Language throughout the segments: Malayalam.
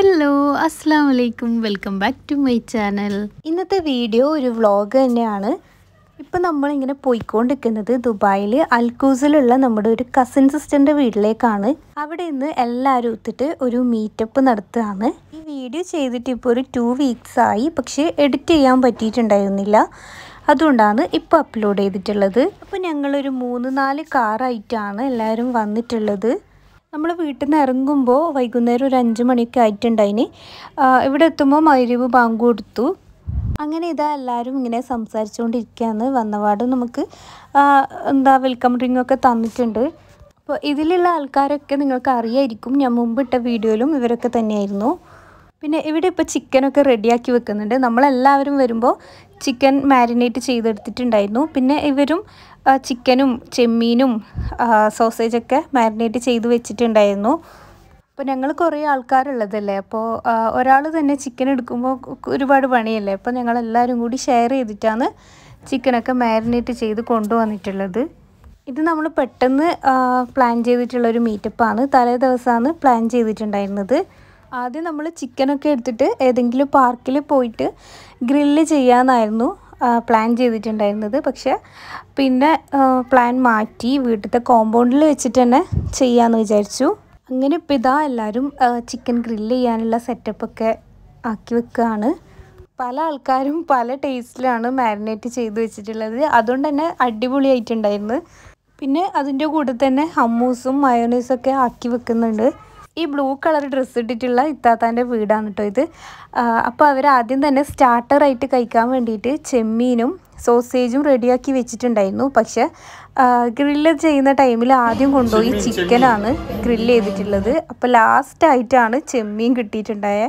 ഹലോ അസ്സാം വലൈക്കും welcome back to my channel ഇന്നത്തെ വീഡിയോ ഒരു വ്ളോഗ് തന്നെയാണ് ഇപ്പം നമ്മളിങ്ങനെ പോയിക്കൊണ്ടിരിക്കുന്നത് ദുബായിൽ അൽക്കൂസിലുള്ള നമ്മുടെ ഒരു കസിൻ സിസ്റ്ററിൻ്റെ വീട്ടിലേക്കാണ് അവിടെ നിന്ന് എല്ലാവരും ഒത്തിട്ട് ഒരു മീറ്റപ്പ് നടത്തുകയാണ് ഈ വീഡിയോ ചെയ്തിട്ട് ഇപ്പോൾ ഒരു ടു വീക്സ് ആയി പക്ഷേ എഡിറ്റ് ചെയ്യാൻ പറ്റിയിട്ടുണ്ടായിരുന്നില്ല അതുകൊണ്ടാണ് ഇപ്പോൾ അപ്ലോഡ് ചെയ്തിട്ടുള്ളത് അപ്പോൾ ഞങ്ങളൊരു മൂന്ന് നാല് കാറായിട്ടാണ് എല്ലാവരും വന്നിട്ടുള്ളത് നമ്മൾ വീട്ടിൽ നിന്ന് ഇറങ്ങുമ്പോൾ വൈകുന്നേരം ഒരു അഞ്ച് മണിയൊക്കെ ആയിട്ടുണ്ടായിന് ആ, ഇവിടെ എത്തുമ്പോൾ മൈരീവ് ബാങ്ക് കൊടുത്തു അങ്ങനെ ഇതാ എല്ലാവരും ഇങ്ങനെ സംസാരിച്ചുകൊണ്ടിരിക്കുകയാണ് വന്നപാട് നമുക്ക് ആ, എന്താ വെൽക്കം ഡ്രിങ്ക് ഒക്കെ തന്നിട്ടുണ്ട് അപ്പോൾ ഇതിലുള്ള ആൾക്കാരൊക്കെ നിങ്ങൾക്ക് അറിയായിരിക്കും ഞാൻ മുമ്പ് ഇട്ട വീഡിയോയിലും ഇവരൊക്കെ തന്നെയായിരുന്നു പിന്നെ ഇവിടെ ഇപ്പോൾ ചിക്കനൊക്കെ റെഡിയാക്കി വെക്കുന്നുണ്ട് നമ്മളെല്ലാവരും വരുമ്പോൾ ചിക്കൻ മാരിനേറ്റ് ചെയ്തെടുത്തിട്ടുണ്ടായിരുന്നു പിന്നെ ഇവരും ആ, ചിക്കനും ചെമ്മീനും ആ, സോസേജൊക്കെ മാരിനേറ്റ് ചെയ്ത് വെച്ചിട്ടുണ്ടായിരുന്നു അപ്പോൾ ഞങ്ങൾ കുറേ ആൾക്കാരുള്ളതല്ലേ അപ്പോൾ ഒരാൾ തന്നെ ചിക്കൻ എടുക്കുമ്പോൾ ഒരുപാട് പണിയല്ലേ അപ്പോൾ ഞങ്ങളെല്ലാവരും കൂടി ഷെയർ ചെയ്തിട്ടാണ് ചിക്കനൊക്കെ മാരിനേറ്റ് ചെയ്ത് കൊണ്ടുവന്നിട്ടുള്ളത് ഇത് നമ്മൾ പെട്ടെന്ന് പ്ലാൻ ചെയ്തിട്ടുള്ളൊരു മീറ്റപ്പാണ് തലേ ദിവസമാണ് പ്ലാൻ ചെയ്തിട്ടുണ്ടായിരുന്നത് ആദ്യം നമ്മൾ ചിക്കനൊക്കെ എടുത്തിട്ട് ഏതെങ്കിലും പാർക്കിൽ പോയിട്ട് ഗ്രില്ല് ചെയ്യാമെന്നായിരുന്നു പ്ലാൻ ചെയ്തിട്ടുണ്ടായിരുന്നത് പക്ഷേ പിന്നെ പ്ലാൻ മാറ്റി വീട്ടിലത്തെ കോമ്പൗണ്ടിൽ വെച്ചിട്ട് തന്നെ ചെയ്യാമെന്ന് വിചാരിച്ചു അങ്ങനെ ഇപ്പം ഇതാ എല്ലാവരും ചിക്കൻ ഗ്രില്ല് ചെയ്യാനുള്ള സെറ്റപ്പൊക്കെ ആക്കി വെക്കുകയാണ് പല ആൾക്കാരും പല ടേസ്റ്റിലാണ് മാരിനേറ്റ് ചെയ്ത് വെച്ചിട്ടുള്ളത് അതുകൊണ്ട് തന്നെ അടിപൊളിയായിട്ടുണ്ടായിരുന്നു പിന്നെ അതിൻ്റെ കൂടെ തന്നെ ഹമ്മൂസും മയോണൈസും ഒക്കെ ആക്കി വെക്കുന്നുണ്ട് ഈ ബ്ലൂ കളർ ഡ്രസ്സ് ഇട്ടിട്ടുള്ള ഇത്താത്താൻ്റെ വീടാണ് കേട്ടോ ഇത് അപ്പോൾ അവർ ആദ്യം തന്നെ സ്റ്റാർട്ടറായിട്ട് കഴിക്കാൻ വേണ്ടിയിട്ട് ചെമ്മീനും സോസേജും റെഡിയാക്കി വെച്ചിട്ടുണ്ടായിരുന്നു പക്ഷെ ഗ്രില്ല് ചെയ്യുന്ന ടൈമിൽ ആദ്യം കൊണ്ടുപോയി ചിക്കനാണ് ഗ്രില്ല് ചെയ്തിട്ടുള്ളത് അപ്പോൾ ലാസ്റ്റായിട്ടാണ് ചെമ്മീൻ കിട്ടിയിട്ടുണ്ടായത്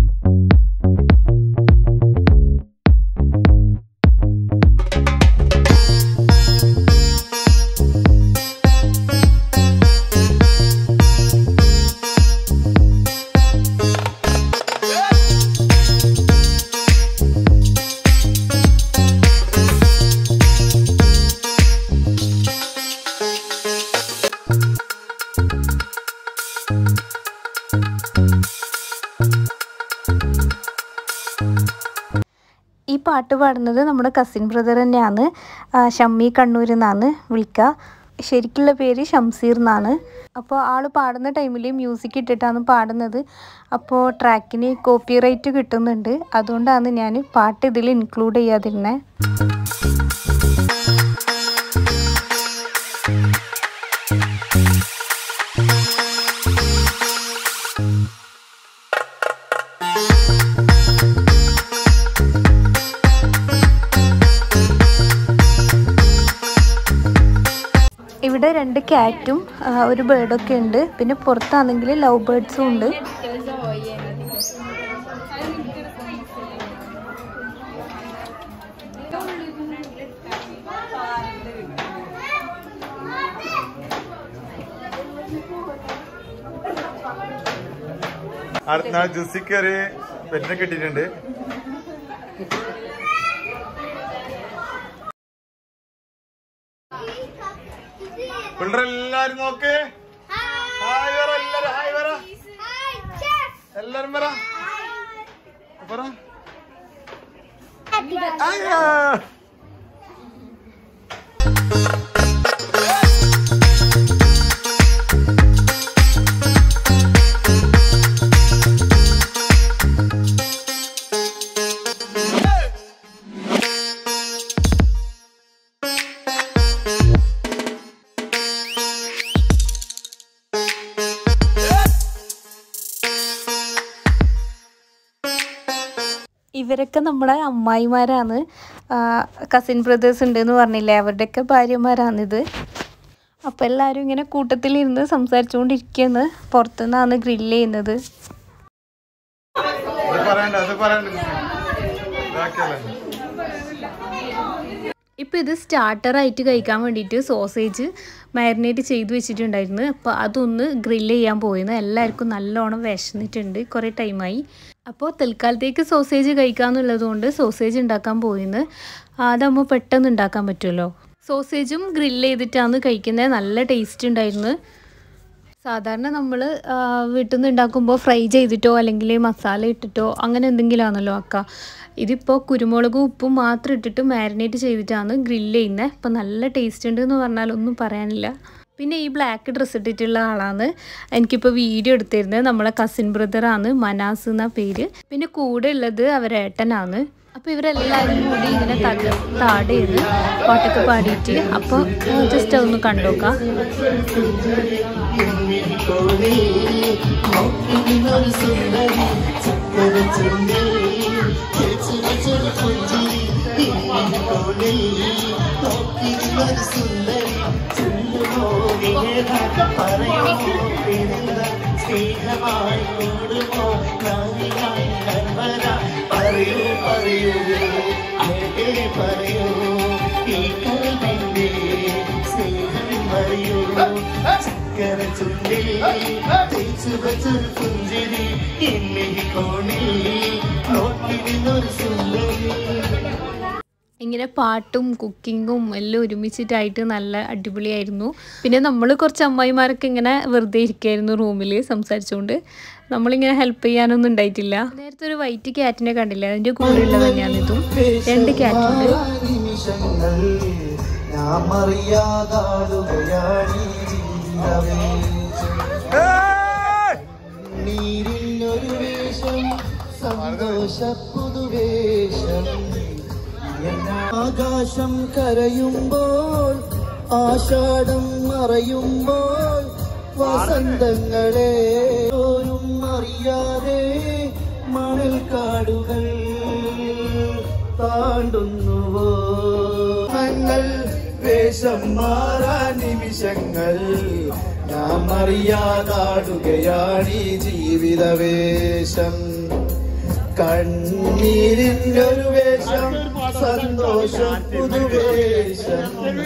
ഈ പാട്ട് പാടുന്നത് നമ്മുടെ കസിൻ ബ്രദർ തന്നെയാണ് ആ, ഷമ്മി കണ്ണൂർ എന്നാണ് വിളിക്കുക ശരിക്കുള്ള പേര് ഷംസീർ എന്നാണ് അപ്പോൾ ആൾ പാടുന്ന ടൈമിൽ മ്യൂസിക് ഇട്ടിട്ടാണ് പാടുന്നത് അപ്പോൾ ട്രാക്കിന് കോപ്പി റൈറ്റ് കിട്ടുന്നുണ്ട് അതുകൊണ്ടാണ് ഞാൻ പാട്ട് ഇതിൽ ഇൻക്ലൂഡ് ചെയ്യാതിരുന്നത് ഇവിടെ രണ്ട് ക്യാറ്റും ഒരു ബേർഡൊക്കെ ഉണ്ട് പിന്നെ പുറത്താണെങ്കിൽ ലവ് ബേർഡ്സും ഉണ്ട് അടുത്ത നാൾ ജുസിക്ക് ഒരു പെറ്റിനെ കിട്ടിയിട്ടുണ്ട് പിള്ളേരെല്ലാരും നോക്ക് ഹായ് പറ എല്ലാരും ഹായ് പറ എല്ലാരും പറ പറ അയ്യോ ഇവരൊക്കെ നമ്മുടെ അമ്മായിമാരാണ് കസിൻ ബ്രദേഴ്സ് ഉണ്ടെന്ന് പറഞ്ഞില്ലേ അവരുടെയൊക്കെ ഭാര്യമാരാണിത് അപ്പോൾ എല്ലാവരും ഇങ്ങനെ കൂട്ടത്തിലിരുന്ന് സംസാരിച്ചുകൊണ്ടിരിക്കുകയാണ് പുറത്തുനിന്നാണ് ഗ്രില്ല് ചെയ്യുന്നത് അത് പറയണ്ട അത് പറയണ്ട ഇതാക്കിയല്ലേ ഇപ്പോൾ ഇത് സ്റ്റാർട്ടറായിട്ട് കഴിക്കാൻ വേണ്ടിയിട്ട് സോസേജ് മാരിനേറ്റ് ചെയ്ത് വെച്ചിട്ടുണ്ടായിരുന്നു അപ്പോൾ അതൊന്ന് ഗ്രില്ല് ചെയ്യാൻ പോയിരുന്നു എല്ലാവർക്കും നല്ലോണം വിശന്നിട്ടുണ്ട് കുറേ ടൈമായി അപ്പോൾ തൽക്കാലത്തേക്ക് സോസേജ് കഴിക്കാമെന്നുള്ളത് കൊണ്ട് സോസേജ് ഉണ്ടാക്കാൻ പോയിന്ന് അതാകുമ്പോൾ പെട്ടെന്ന് ഉണ്ടാക്കാൻ പറ്റുമല്ലോ സോസേജും ഗ്രില്ല് ചെയ്തിട്ടാണ് കഴിക്കുന്നത് നല്ല ടേസ്റ്റ് ഉണ്ടായിരുന്നു സാധാരണ നമ്മൾ വീട്ടിൽ നിന്ന് ഉണ്ടാക്കുമ്പോൾ ഫ്രൈ ചെയ്തിട്ടോ അല്ലെങ്കിൽ മസാല ഇട്ടിട്ടോ അങ്ങനെ എന്തെങ്കിലും ആണല്ലോ ആക്കുക ഇതിപ്പോൾ കുരുമുളകും ഉപ്പും മാത്രം ഇട്ടിട്ട് മാരിനേറ്റ് ചെയ്തിട്ടാണ് ഗ്രില്ല് ചെയ്യുന്നത് അപ്പോൾ നല്ല ടേസ്റ്റ് ഉണ്ട് എന്ന് പറഞ്ഞാൽ ഒന്നും പറയാനില്ല പിന്നെ ഈ ബ്ലാക്ക് ഡ്രസ്സ് ഇട്ടിട്ടുള്ള ആളാണ് എനിക്കിപ്പോൾ വീഡിയോ എടുത്തിരുന്നത് നമ്മളെ കസിൻ ബ്രദറാണ് മനാസ് എന്ന പേര് പിന്നെ കൂടെ ഉള്ളത് അവരേട്ടനാണ് അപ്പോൾ ഇവരെല്ലാവരും കൂടി ഇങ്ങനെ തക താടെ ചെയ്ത് പാട്ടൊക്കെ പാടിയിട്ട് അപ്പോൾ ജസ്റ്റ് അതൊന്ന് കണ്ടോക്കാം ഇങ്ങനെ പാട്ടും കുക്കിങ്ങും എല്ലാം ഒരുമിച്ചിട്ടായിട്ട് നല്ല അടിപൊളിയായിരുന്നു പിന്നെ നമ്മൾ കുറച്ച് അമ്മായിമാരൊക്കെ ഇങ്ങനെ വെറുതെ ഇരിക്കുകയായിരുന്നു റൂമിൽ സംസാരിച്ചുകൊണ്ട് നമ്മളിങ്ങനെ ഹെൽപ്പ് ചെയ്യാനൊന്നും ഉണ്ടായിട്ടില്ല നേരത്തെ ഒരു വൈറ്റ് ക്യാറ്റിനെ കണ്ടില്ല അതിൻ്റെ കൂടെ ഉള്ളത് തന്നെയാണ് ഇതും രണ്ട് ക്യാറ്റുണ്ട് നിമിഷങ്ങൾ നാം അറിയാതാടുകയാണ് നീരിനൊരു വേഷം സന്തോഷ പുതുവേഷം ആകാശം കരയുമ്പോൾ ആഷാഢം മറയുമ്പോൾ വസന്തങ്ങളെ ഓരും അറിയാതെ മണൽ കാടുകൾ താണ്ടുന്നുവോ ഞങ്ങൾ വേഷം മാറാ നിമിഷങ്ങൾ നാം അറിയാതാടുകയാണ് ഈ ജീവിതവേഷം കണ്ണീരിൻ്റെ ഒരു വേഷം സന്തോഷം പുതുവേഷം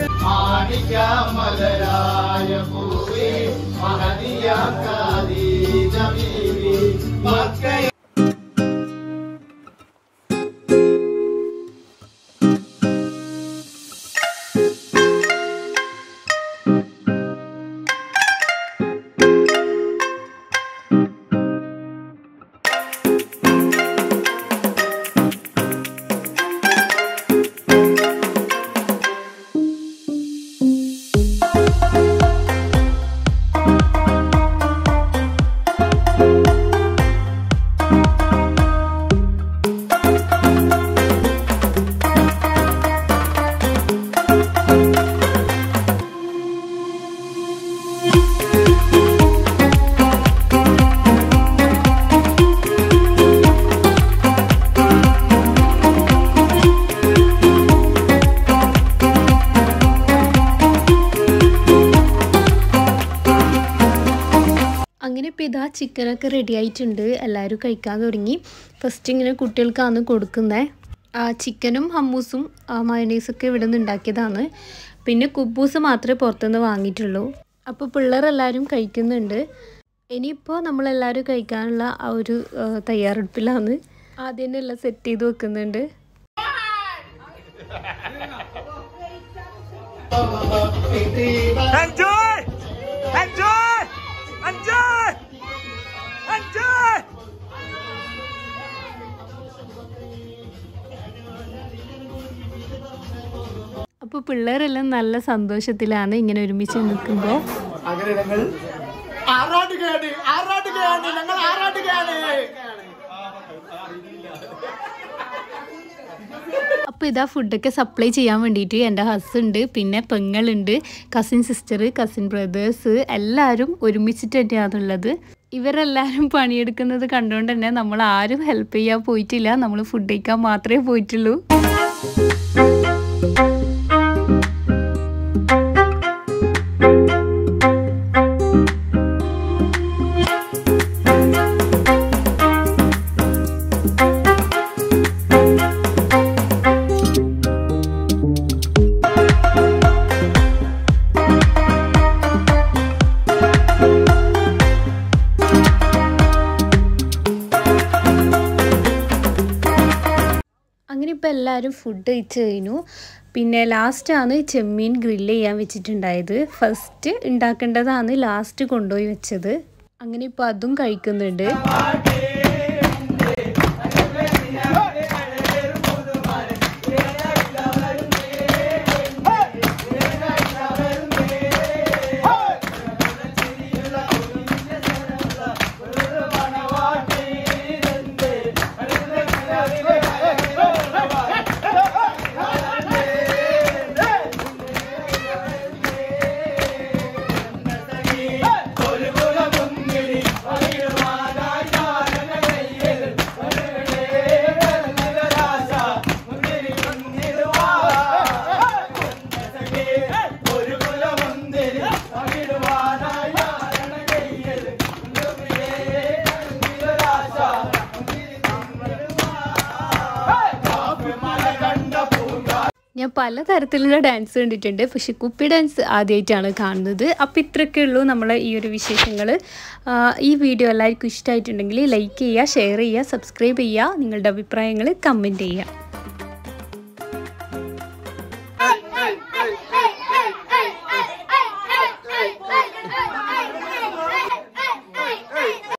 മലരായ പൂവേ മഹതിയാക്കാതി ജമീലി മക്ക അങ്ങനെ ഇപ്പോൾ ഇതാ ചിക്കനൊക്കെ റെഡി ആയിട്ടുണ്ട് എല്ലാവരും കഴിക്കാൻ തുടങ്ങി ഫസ്റ്റ് ഇങ്ങനെ കുട്ടികൾക്കാണ് കൊടുക്കുന്നത് ആ ചിക്കനും ഹമ്മൂസും മയണീസൊക്കെ ഇവിടെ നിന്ന് ഉണ്ടാക്കിയതാണ് പിന്നെ കുബൂസ് മാത്രമേ പുറത്തുനിന്ന് വാങ്ങിയിട്ടുള്ളൂ അപ്പോൾ പിള്ളേരെല്ലാവരും കഴിക്കുന്നുണ്ട് ഇനിയിപ്പോൾ നമ്മളെല്ലാവരും കഴിക്കാനുള്ള ആ ഒരു ആ, തയ്യാറെടുപ്പിലാണ് ആദ്യം തന്നെ എല്ലാം സെറ്റ് ചെയ്ത് വെക്കുന്നുണ്ട് Enjoy! Enjoy! Enjoy! Enjoy! അപ്പോൾ പിള്ളേരെല്ലാം നല്ല സന്തോഷത്തിലാണ് ഇങ്ങനെ ഒരുമിച്ച് നിൽക്കുമ്പോൾ അങ്ങനെ ഞങ്ങൾ ആറാട്ടുകയാണ് ആറാട്ടുകയാണ് ഞങ്ങൾ ആറാട്ടുകയാണ് അപ്പോൾ ഇതാ ഫുഡൊക്കെ സപ്ലൈ ചെയ്യാൻ വേണ്ടിയിട്ട് എൻ്റെ ഹസ്സുണ്ട് പിന്നെ പെങ്ങളുണ്ട് കസിൻ സിസ്റ്റർ കസിൻ ബ്രദേഴ്സ് എല്ലാവരും ഒരുമിച്ചിട്ട് തന്നെയാണുള്ളത് ഇവരെല്ലാവരും പണിയെടുക്കുന്നത് കണ്ടുകൊണ്ട് തന്നെ നമ്മൾ ആരും ഹെൽപ്പ് ചെയ്യാൻ പോയിട്ടില്ല നമ്മൾ ഫുഡ് കഴിക്കാൻ മാത്രമേ പോയിട്ടുള്ളൂ അങ്ങനെ ഇപ്പോൾ എല്ലാവരും ഫുഡ് കഴിച്ച് കഴിഞ്ഞു പിന്നെ ലാസ്റ്റാണ് ചെമ്മീൻ ഗ്രില്ല് ചെയ്യാൻ വെച്ചിട്ടുണ്ടായത് ഫസ്റ്റ് ഉണ്ടാക്കേണ്ടതാണ് ലാസ്റ്റ് കൊണ്ടുപോയി വെച്ചത് അങ്ങനെ ഇപ്പോൾ അതും കഴിക്കുന്നുണ്ട് ഞാൻ പലതരത്തിലുള്ള ഡാൻസ് കണ്ടിട്ടുണ്ട് പക്ഷെ കുപ്പി ഡാൻസ് ആദ്യമായിട്ടാണ് കാണുന്നത് അപ്പോൾ ഇത്രയൊക്കെ ഉള്ളൂ നമ്മളെ ഈ ഒരു വിശേഷങ്ങൾ ഈ വീഡിയോ എല്ലാവർക്കും ഇഷ്ടമായിട്ടുണ്ടെങ്കിൽ ലൈക്ക് ചെയ്യുക ഷെയർ ചെയ്യുക സബ്സ്ക്രൈബ് ചെയ്യുക നിങ്ങളുടെ അഭിപ്രായങ്ങൾ കമൻറ്റ് ചെയ്യുക